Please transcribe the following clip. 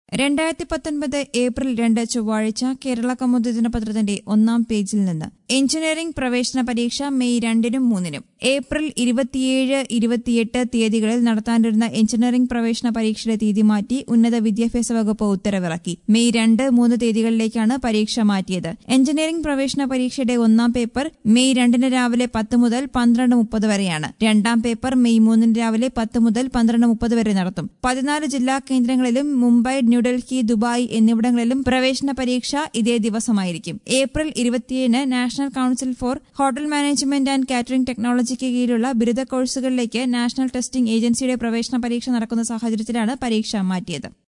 രണ്ടായിരത്തി പത്തൊൻപത് ഏപ്രിൽ രണ്ട് ചൊവ്വാഴ്ച കേരള കൗമുദി ദിനപത്രത്തിന്റെ ഒന്നാം പേജിൽ നിന്ന് എഞ്ചിനീയറിംഗ് പ്രവേശന പരീക്ഷ മെയ് രണ്ടിനും മൂന്നിനും ഏപ്രിൽ ഇരുപത്തിയേഴ് ഇരുപത്തിയെട്ട് തീയതികളിൽ നടത്താനിരുന്ന എഞ്ചിനീയറിംഗ് പ്രവേശന പരീക്ഷയുടെ തീയതി മാറ്റി ഉന്നത വിദ്യാഭ്യാസ വകുപ്പ് ഉത്തരവിറക്കി മെയ് രണ്ട് മൂന്ന് തീയതികളിലേക്കാണ് പരീക്ഷ മാറ്റിയത് എഞ്ചിനീയറിംഗ് പ്രവേശന പരീക്ഷയുടെ ഒന്നാം പേപ്പർ മെയ് രണ്ടിന് രാവിലെ പത്ത് മുതൽ പന്ത്രണ്ട് മുപ്പത് വരെയാണ് രണ്ടാം പേപ്പർ മെയ് മൂന്നിന് രാവിലെ പത്ത് മുതൽ പന്ത്രണ്ട് മുപ്പത് വരെ നടത്തും പതിനാല് ജില്ലാ കേന്ദ്രങ്ങളിലും മുംബൈ ന്യൂഡൽഹി ദുബായ് എന്നിവിടങ്ങളിലും പ്രവേശന പരീക്ഷ ഇതേ ദിവസമായിരിക്കും ഏപ്രിൽ ഇരുപത്തിയേഴിന് national council for hotel management and catering ടെക്നോളജിക്ക് കീഴിലുള്ള ബിരുദ കോഴ്സുകളിലേക്ക് നാഷണൽ ടെസ്റ്റിംഗ് ഏജൻസിയുടെ പ്രവേശന പരീക്ഷ നടക്കുന്ന സാഹചര്യത്തിലാണ് പരീക്ഷ മാറ്റിയത്